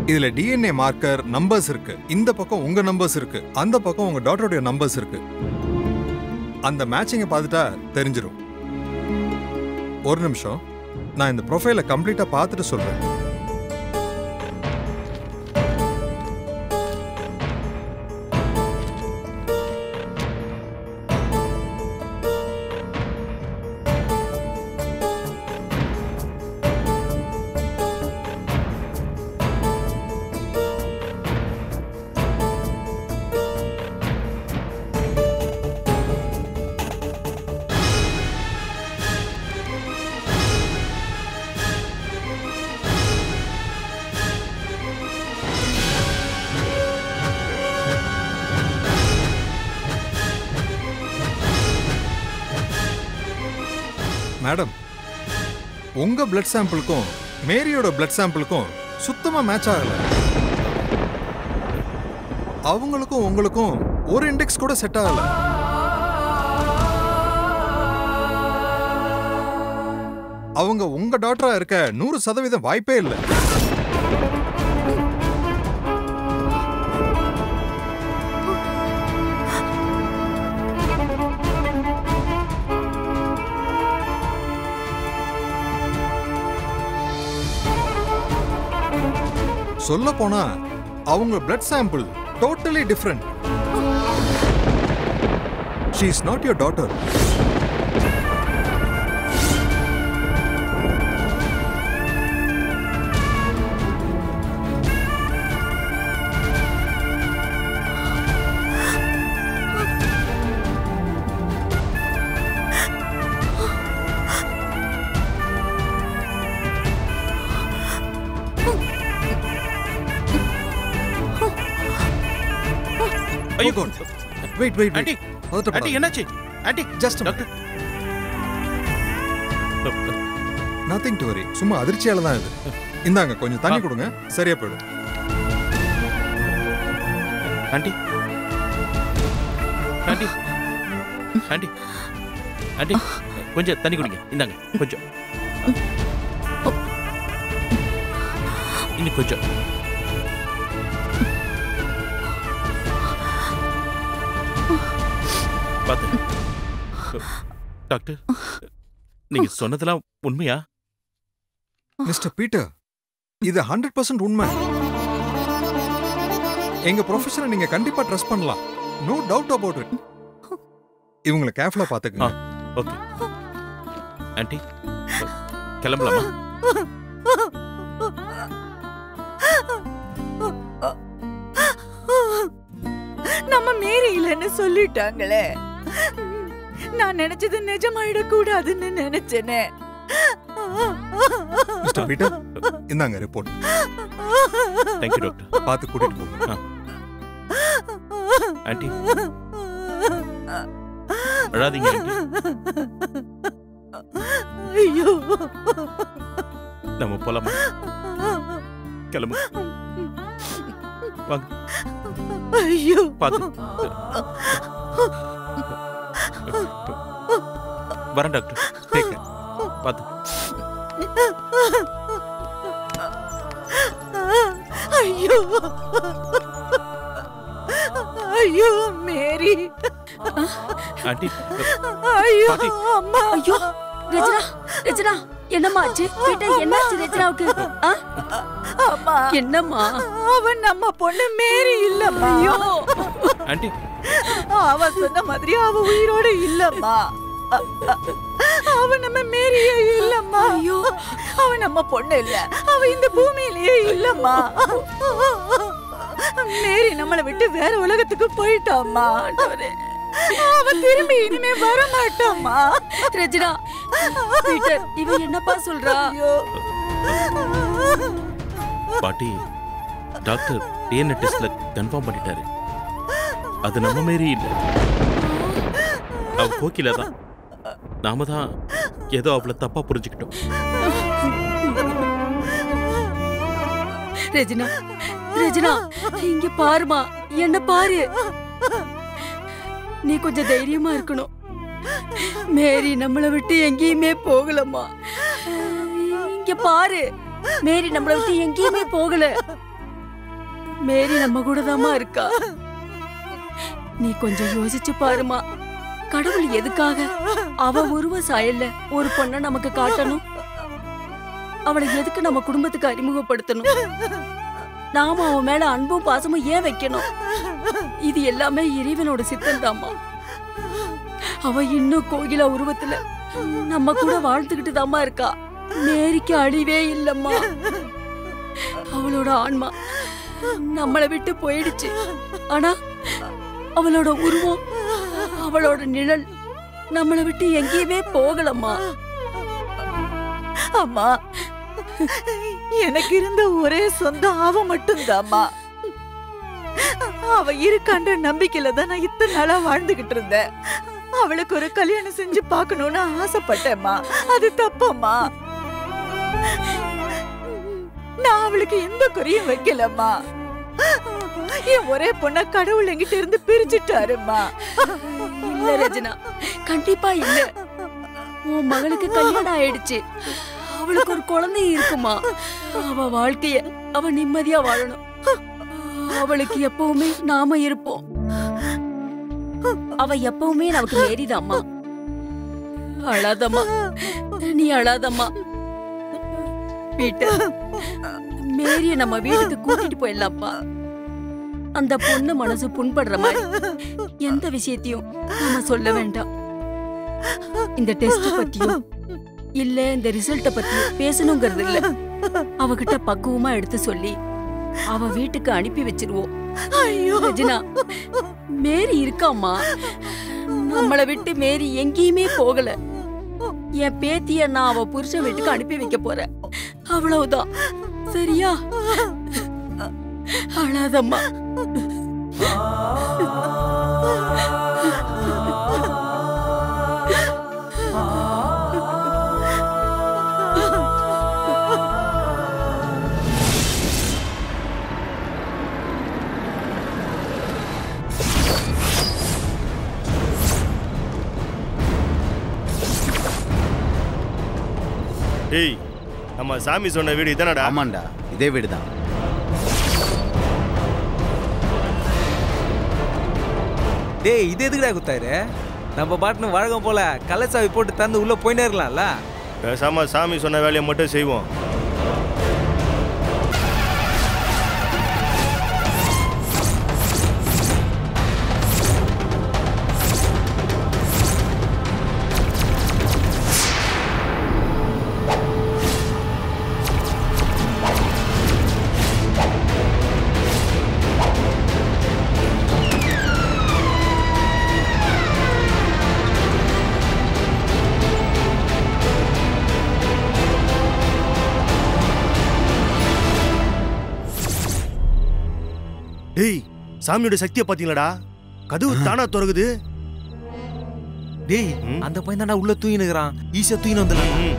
இதுல DNA marker numbers இருக்கு இந்த பக்கம் உங்க நம்பர்ஸ் இருக்கு அந்த பக்கம் உங்க டாக்டருடைய நம்பர்ஸ் இருக்கு அந்த மேட்சிங்கை பார்த்துட்டா தெரிஞ்சிரும் ஒரு நிமிஷம் நான் இந்த ப்ரொஃபைலை கம்ப்ளீட்டா பார்த்துட்டு சொல்றேன் மேடம் உங்க பிளட் சாம்பிளுக்கும் மேரியோட பிளட் சாம்பிளுக்கும் சுத்தமா மேட்ச் ஆகல அவங்களுக்கும் உங்களுக்கும் ஒரு இண்டெக்ஸ் கூட செட் ஆகல அவங்க உங்க டாக்டரா இருக்க நூறு சதவீதம் வாய்ப்பே இல்லை சொல்ல போனா அவங்க blood sample totally different she is not your daughter ஐயோ வெயிட் வெயிட் ஆண்டி ஆண்டி என்னாச்சு aunty just doctor nothing to worry சும்மா அதிர்ச்சியால தான் இது இந்தாங்க கொஞ்சம் தண்ணி கொடுங்க சரியா போயிடும் ஆண்டி ஆண்டி ஆண்டி ஆண்டி கொஞ்சம் தண்ணி குடிங்க இந்தாங்க கொஞ்சம் இன்னும் கொஞ்சம் பார்த்து டாக்டர் நீங்க சொன்னதெல்லாம் உண்மையா மிஸ்டர் பீட்டர் இது ஹண்ட்ரட் பர்சன்ட் உண்மை எங்க ப்ரொஃபஷனை நீங்க கண்டிப்பா ட்ரஸ்ட் பண்ணலாம் நோ டவுட் அபவுட் இட் இவங்களை கேர்ஃபுல்லா பாத்துக்கங்க ஓகே ஆண்டி கிளம்பலாமா நம்ம மீறி இல்லைன்னு சொல்லிட்டாங்களே நான் நினைச்சது நிஜமாயிட கூடாதுன்னு நினைச்சேனே மிஸ்டர் பீட்டர் இந்தாங்க ரிப்போர்ட் தேங்க்யூ டாக்டர் பார்த்து கூட்டிட்டு போங்க ஆண்டி அழாதீங்க ஆண்டி ஐயோ நம்ம போலாமா கிளம்பு வாங்க ஐயோ பார்த்து வரேன் டாக்டர் டேக் கேர் பார்த்து ஐயோ ஐயோ மேரி ஆண்டி ஐயோ பாட்டி. அம்மா ஐயோ ரஜனா ரஜனா என்னம்மா ஆச்சு பீட்டர் என்னாச்சு ரஜனாவுக்கு ஆ? அம்மா என்னம்மா அவன் நம்ம பொண்ணு மேரி இல்லம்மா ஐயோ ஆண்டி அவ சொன்ன மாதிரி அவ உயிரோட இல்லம்மா அ- அ- அவ நம்ம மேரியே இல்லம்மா ஐயோ அவ நம்ம பொண்ணு இல்ல அவ இந்த பூமியிலேயே இல்லம்மா மேரி நம்மளை விட்டு வேற உலகத்துக்கு போயிட்டாம்மா அவ திரும்பி இனிமே வர மாட்டாம்மா ரஜனா பீட்டர் இவ என்னப்பா சொல்றா ஐயோ பாட்டி டாக்டர் டிஎன்ஏ டெஸ்ட்ல கன்ஃபார்ம் பண்ணிட்டாரு அது நம்ம மாரி இல்ல அவ கோகில தான் நாம தான் ஏதோ அவளை தப்பா புரிஞ்சுக்கிட்டோம் ரஜனா ரஜனா இங்க பாருமா என்ன பாரு நீ கொஞ்சம் தைரியமா இருக்கணும் மேரி நம்மளை விட்டு எங்கேயுமே போகலம்மா இங்க பாரு மேரி நம்மளை விட்டு எங்கேயுமே போகல மேரி நம்ம கூட இருக்கா நீ கொஞ்சம் யோசிச்சு பாருமா கடவுள் எதுக்காக அவ உருவ சாயல்ல ஒரு பொண்ண நமக்கு காட்டணும் அவளை எதுக்கு நம்ம குடும்பத்துக்கு அறிமுகப்படுத்தணும் நாம அவன் மேல அன்பும் பாசமும் ஏன் வைக்கணும் இது எல்லாமே இறைவனோட சித்தம் அவ இன்னும் கோகில உருவத்துல நம்ம கூட வாழ்ந்துகிட்டு தாம்மா இருக்கா மேரிக்கு அழிவே இல்லம்மா அவளோட ஆன்மா நம்மளை விட்டு போயிடுச்சு ஆனா அவளோட உருவம் அவளோட நிழல் நம்மளை விட்டு எங்கேயுமே போகலம்மா அம்மா எனக்கு இருந்த ஒரே சொந்தம் அவ மட்டும்தாம்மா அவ இருக்கான்ற நம்பிக்கையில தான் நான் இத்தனை நாளா வாழ்ந்துகிட்டு இருந்தேன் அவளுக்கு ஒரு கல்யாணம் செஞ்சு பார்க்கணும்னு ஆசைப்பட்டேம்மா அது தப்பம்மா நான் அவளுக்கு எந்த குறையும் வைக்கலம்மா என் ஒரே பொண்ண கடவுள் என்கிட்ட இருந்து பிரிச்சுட்டாருமா இல்ல ரஜினா கண்டிப்பா இல்ல உன் மகளுக்கு கல்யாணம் ஆயிடுச்சு அவளுக்கு ஒரு குழந்தை இருக்குமா அவ வாழ்க்கைய அவ நிம்மதியா வாழணும் அவளுக்கு எப்பவுமே நாம இருப்போம் அவ எப்பவுமே நமக்கு மேரிதாம்மா அழாதம்மா நீ அழாதம்மா பீட்டர் மேரிய நம்ம வீட்டுக்கு கூட்டிட்டு போயிடலாம்ப்பா அந்த பொண்ணு மனசு புண்படுற மாதிரி எந்த விஷயத்தையும் நாம சொல்ல வேண்டாம் இந்த டெஸ்ட் பத்தியும் இல்ல இந்த ரிசல்ட்ட பத்தியும் பேசணுங்கிறது இல்ல அவகிட்ட பக்குவமா எடுத்து சொல்லி அவ வீட்டுக்கு அனுப்பி வச்சிருவோம் ஐயோ ரஜினா மேரி இருக்காம்மா நம்மளை விட்டு மேரி எங்கேயுமே போகல என் பேத்திய நான் அவ புருஷன் வீட்டுக்கு அனுப்பி வைக்க போறேன் அவ்வளவுதான் சரியா அழாதம்மா டேய் நம்ம சாமி சொன்ன வீடு இதானடா ஆமாண்டா இதே வீடு தான் டேய் இது எதுக்குடா குத்தாரு நம்ம பாட்டுன்னு வழக்கம் போல கள்ளச்சாவி போட்டு தந்து உள்ள போயிட்டே இருக்கலாம்ல பேசாம சாமி சொன்ன வேலையை மட்டும் செய்வோம் டேய் சாமியோட சக்தியை பாத்தீங்களாடா கதவு தானா திறகுது டேய் ம். அந்த பையன் தான்டா உள்ள தூங்கினுக்குறான் ஈஸியா தூங்கினு வந்துடலாம் ம்.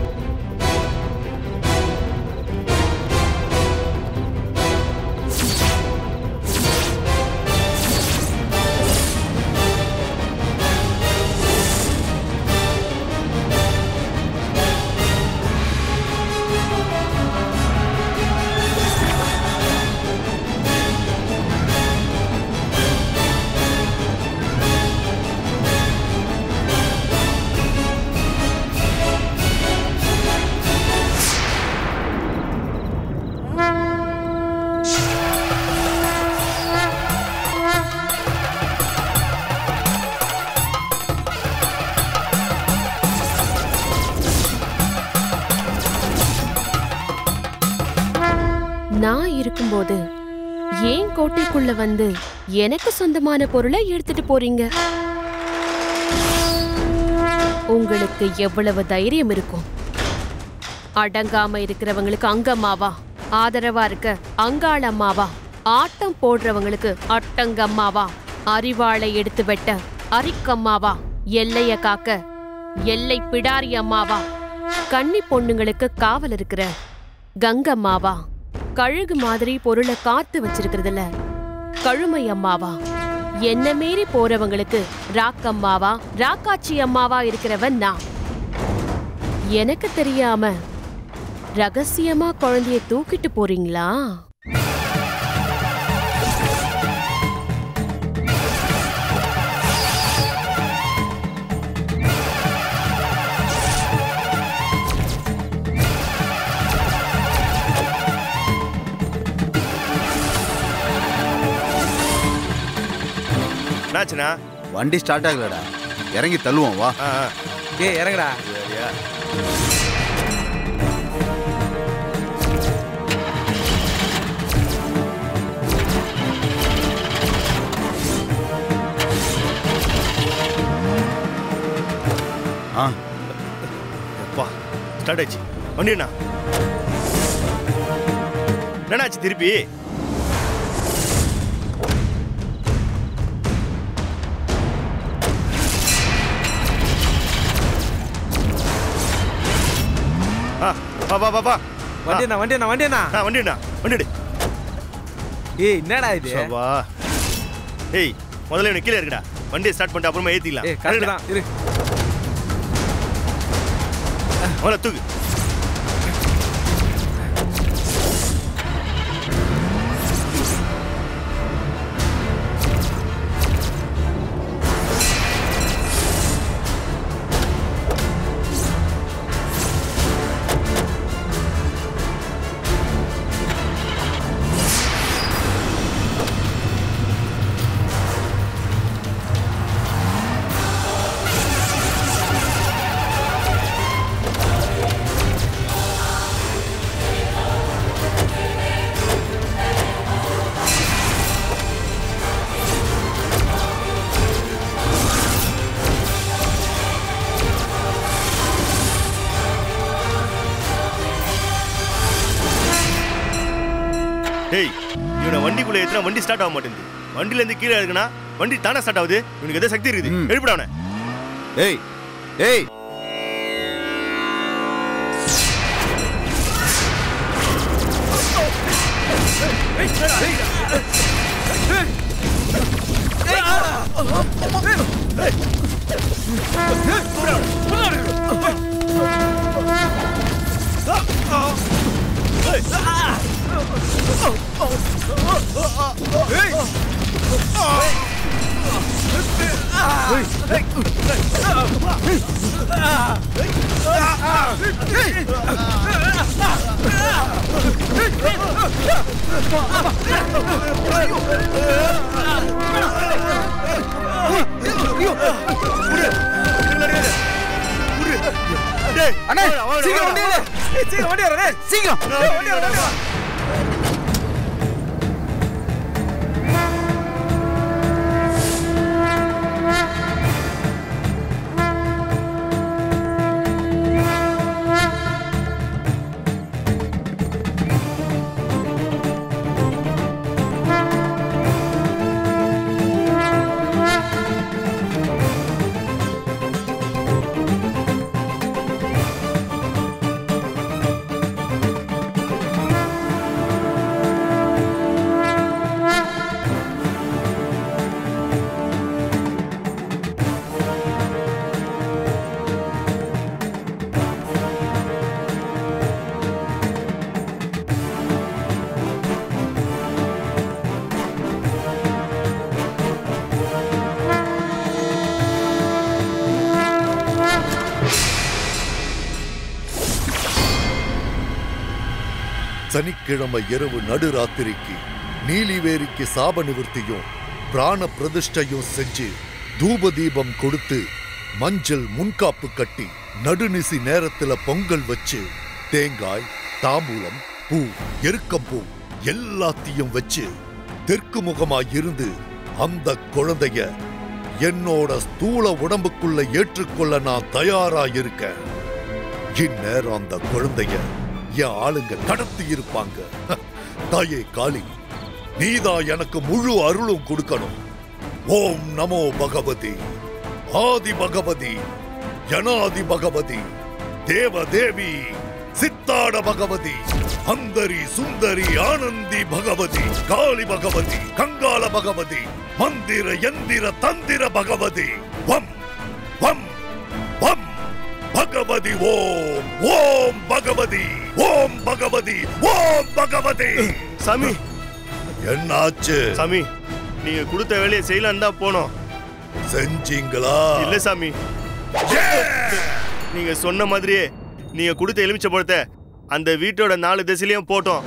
நான் இருக்கும்போது ஏன் கோட்டைக்குள்ள வந்து எனக்கு சொந்தமான பொருளை எடுத்துட்டு போறீங்க உங்களுக்கு எவ்வளவு தைரியம் இருக்கும் அடங்காம இருக்கிறவங்களுக்கு அங்கம்மாவா ஆதரவா இருக்க அங்காளம்மாவா ஆட்டம் போடுறவங்களுக்கு அட்டங்கம்மாவா அறிவாளை எடுத்து வெட்ட அரிக்கம்மாவா எல்லைய காக்க எல்லை பிடாரி அம்மாவா கன்னி பொண்ணுங்களுக்கு காவல் இருக்கிற கங்கம்மாவா கழுகு மாதிரி பொருளை காத்து வச்சிருக்கிறதுல கழுமை அம்மாவா என்ன மீறி போறவங்களுக்கு ராக்கம்மாவா ராக்காச்சி அம்மாவா இருக்கிறவன் நான் எனக்கு தெரியாம ரகசியமா குழந்தைய தூக்கிட்டு போறீங்களா என்னாச்சுண்ணா வண்டி ஸ்டார்ட் ஆகலடா இறங்கி தள்ளுவோம் வா ஆ ஆ. டேய் இறங்குடா சரியா ஆ எப்பா ஸ்டார்ட் ஆச்சு வண்டி என்ன என்னாச்சு திருப்பி ஆ வா வா வா வா வண்டியண்ணா வண்டியண்ணா வண்டியண்ணா ஆ வண்டி என்ன வண்டி எடு. ஏய் என்னடா இது சபா ஏய் முதல்ல எனக்கு கீழே இருக்குடா வண்டியை ஸ்டார்ட் பண்ணிட்டு அப்புறமா ஏத்திக்கலாம் ஏய் கரெக்ட் தான் இரு முதல்ல தூக்கு டேய் இவனை வண்டிக்குள்ள ஏத்துனா வண்டி ஸ்டார்ட் ஆக மாட்டேங்குது வண்டில இருந்து கீழே இருக்குனா வண்டி தானே ஸ்டார்ட் ஆகுது இவனுக்கு எதோ சக்தி இருக்குது ம். எழுப்பிட அவனை ஏய் ஏய் டேய் அண்ணே வாடா, வாடா, சீக்கிரம் வாடா. வண்டி எடு. ஏய் சீக்கிரம் வண்டி வர டேய் சீக்கிரம் வண்டி வர வண்டி வர சனிக்கிழமை இரவு நடுராத்திரிக்கு நீலிவேரிக்கு சாப நிவர்த்தியும் பிராண பிரதிஷ்டையும் செஞ்சு தூப தீபம் கொடுத்து மஞ்சள் முன்காப்பு கட்டி நடுநிசி நேரத்துல பொங்கல் வச்சு தேங்காய் தாம்பூலம் பூ எருக்கம்பூ எல்லாத்தையும் வச்சு தெற்கு முகமாய் இருந்து அந்த குழந்தைய என்னோட ஸ்தூல உடம்புக்குள்ள ஏற்றுக்கொள்ள நான் தயாரா இருக்கேன் இந்நேரம் அந்த குழந்தைய என் ஆளுங்க கடத்தி இருப்பாங்க தாயே காளி நீதான் எனக்கு முழு அருளும் கொடுக்கணும் ஓம் நமோ பகவதி ஆதி பகவதி யனாதி பகவதி தேவ தேவி சித்தாட பகவதி அந்தரி சுந்தரி ஆனந்தி பகவதி காளி பகவதி கங்காள பகவதி மந்திர எந்திர தந்திர பகவதி வம் வம் வம் பகவதி ஓம் ஓம் பகவதி ஓம் பகவதி ஓம் பகவதி சாமி என்னாச்சு சாமி நீங்க கொடுத்த வேலையை செய்யலாம் தான் போனோம் செஞ்சீங்களா இல்ல சாமி நீங்க சொன்ன மாதிரியே நீங்க கொடுத்த எலுமிச்சை பழத்தை அந்த வீட்டோட நாலு திசையிலயும் போட்டோம்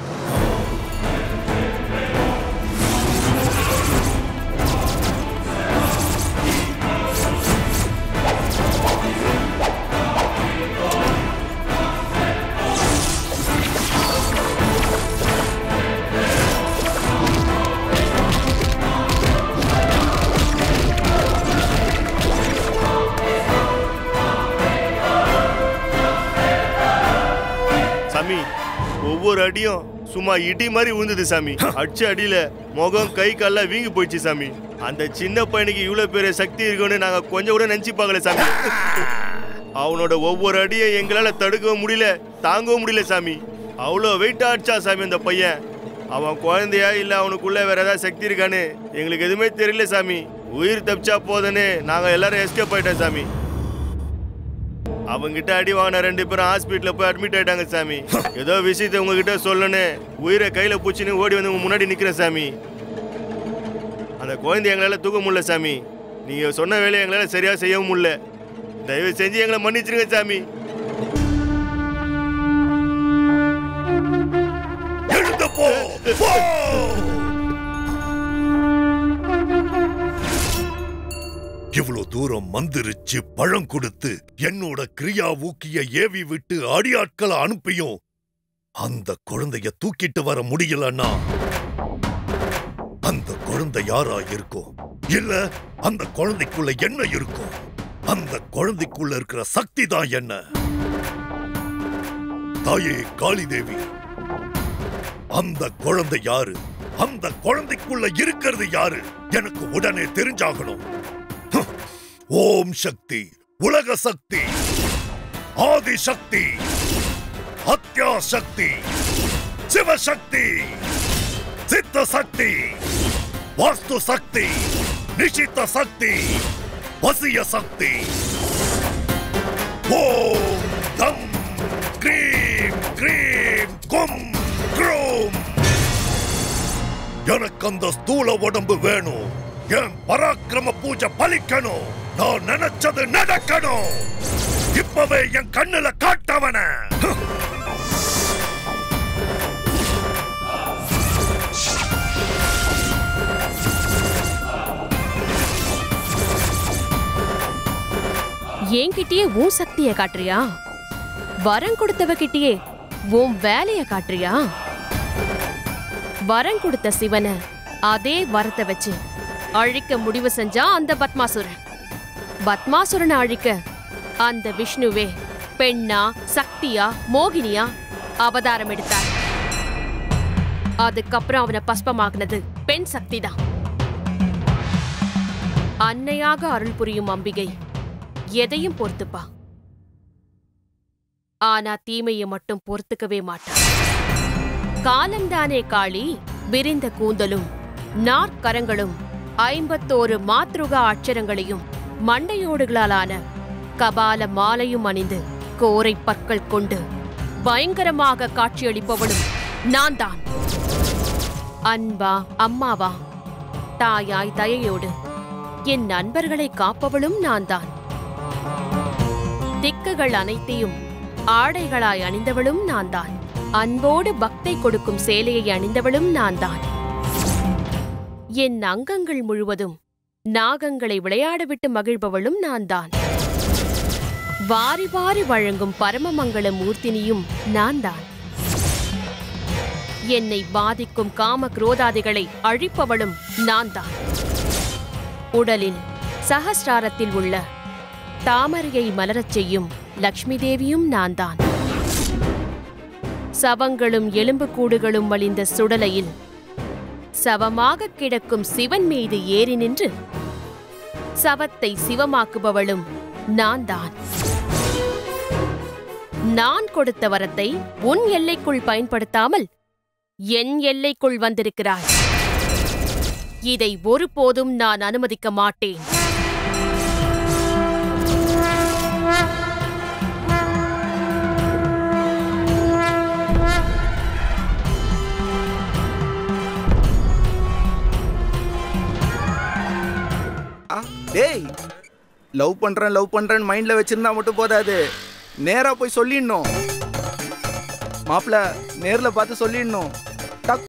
சாமி ஒவ்வொரு அடியும் சும்மா இடி மாதிரி விழுந்தது சாமி அடிச்ச அடியில முகம் கை கால்லாம் வீங்கி போயிடுச்சு சாமி அந்த சின்ன பையனுக்கு இவ்வளவு பெரிய சக்தி இருக்குன்னு நாங்க கொஞ்சம் கூட நினைச்சு பார்க்கல சாமி அவனோட ஒவ்வொரு அடியை எங்களால தடுக்கவும் முடியல தாங்கவும் முடியல சாமி அவ்வளோ வெயிட் அடிச்சா சாமி அந்த பையன் அவன் குழந்தையா இல்ல அவனுக்குள்ள வேற ஏதாவது சக்தி இருக்கான்னு எங்களுக்கு எதுவுமே தெரியல சாமி உயிர் தப்பிச்சா போதுன்னு நாங்க எல்லாரும் எஸ்கேப் ஆயிட்டோம் சாமி அவங்கிட்ட அடி வாங்கின ரெண்டு பேரும் ஹாஸ்பிட்டல்ல போய் அட்மிட் ஆயிட்டாங்க சாமி ஏதோ விஷயத்தை உங்ககிட்ட சொல்லணும் உயிரை கையில பூச்சின்னு ஓடி வந்து உங்க முன்னாடி நிக்கிறேன் சாமி அந்த குழந்தை எங்களால தூக்க முடியல சாமி நீங்க சொன்ன வேலையை எங்களால சரியா செய்யவும் முடியல தயவு செஞ்சு எங்களை மன்னிச்சிருங்க சாமி எழுந்து போ போ! இவ்வளவு தூரம் மந்திரிச்சு பழம் கொடுத்து என்னோட கிரியா ஊக்கிய ஏவி விட்டு அடியாட்களை அனுப்பியும் அந்த குழந்தைய தூக்கிட்டு வர முடியலன்னா அந்த குழந்தை யாரா இருக்கும் இல்ல அந்த குழந்தைக்குள்ள என்ன இருக்கும் அந்த குழந்தைக்குள்ள இருக்கிற சக்தி தான் என்ன தாயே காளி தேவி அந்த குழந்தை யாரு அந்த குழந்தைக்குள்ள இருக்கிறது யாரு எனக்கு உடனே தெரிஞ்சாகணும் ஹம். ஓம் சக்தி உலக சக்தி ஆதி சக்தி அத்யா சக்தி சிவசக்தி சித்த சக்தி வாஸ்து சக்தி நிஷித்த சக்தி வசிய சக்தி ஓம் கம் கிரீம் கிரீம் கும் க்ரூம் எனக்கு அந்த ஸ்தூல உடம்பு வேணும் என் பராக்கிரம பூஜை பலிக்கணும் நான் நினைச்சது நடக்கணும் இப்பவே என் கண்ணுல காட்டவன என்கிட்டயே உன் சக்திய காட்டுறியா வரம் கொடுத்தவ கிட்டயே உன் வேலைய காட்டுறியா வரம் கொடுத்த சிவனை அதே வரத்தை வச்சு அழிக்க முடிவு செஞ்சா அந்த பத்மாசுரன் பத்மாசுரனை அழிக்க அந்த விஷ்ணுவே பெண்ணா சக்தியா மோகினியா அவதாரம் எடுத்தார் அதுக்கப்புறம் அவனை பஸ்பமாக்குனது பெண் சக்திதான் அன்னையாக அருள் புரியும் அம்பிகை எதையும் பொறுத்துப்பா ஆனா தீமையை மட்டும் பொறுத்துக்கவே மாட்டா காலம்தானே காளி விரிந்த கூந்தலும் நாற்கரங்களும் ஐம்பத்தோரு மாத்ருகா அட்சரங்களையும் மண்டையோடுகளாலான கபால மாலையும் அணிந்து கோரை பற்கள் கொண்டு பயங்கரமாக காட்சியளிப்பவளும் நான் தான் அன்பா அம்மாவா தாயாய் தயையோடு என் நண்பர்களை காப்பவளும் நான் தான் திக்குகள் அனைத்தையும் ஆடைகளாய் அணிந்தவளும் நான் தான் அன்போடு பக்தை கொடுக்கும் சேலையை அணிந்தவளும் நான் தான் என் அங்கங்கள் முழுவதும் நாகங்களை விளையாட விட்டு மகிழ்பவளும் நான் தான் வாரி வாரி வழங்கும் பரமமங்கள மூர்த்தினியும் நான் தான் என்னை பாதிக்கும் காம குரோதாதிகளை அழிப்பவளும் நான் தான் உடலில் சகஸ்ராரத்தில் உள்ள தாமரையை மலரச் செய்யும் லக்ஷ்மி தேவியும் நான் தான் சவங்களும் எலும்புக்கூடுகளும் வழிந்த சுடலையில் சவமாக கிடக்கும் சிவன் மீது ஏறி நின்று சவத்தை சிவமாக்குபவளும் நான் தான் நான் கொடுத்த வரத்தை உன் எல்லைக்குள் பயன்படுத்தாமல் என் எல்லைக்குள் வந்திருக்கிறாய் இதை ஒருபோதும் நான் அனுமதிக்க மாட்டேன் ஆ, டேய் லவ் பண்றேன் லவ் பண்றேன்னு மைண்ட்ல வச்சிருந்தா மட்டும் போதாது நேரா போய் சொல்லிடணும் மாப்பிள நேர்ல பார்த்து சொல்லிடணும்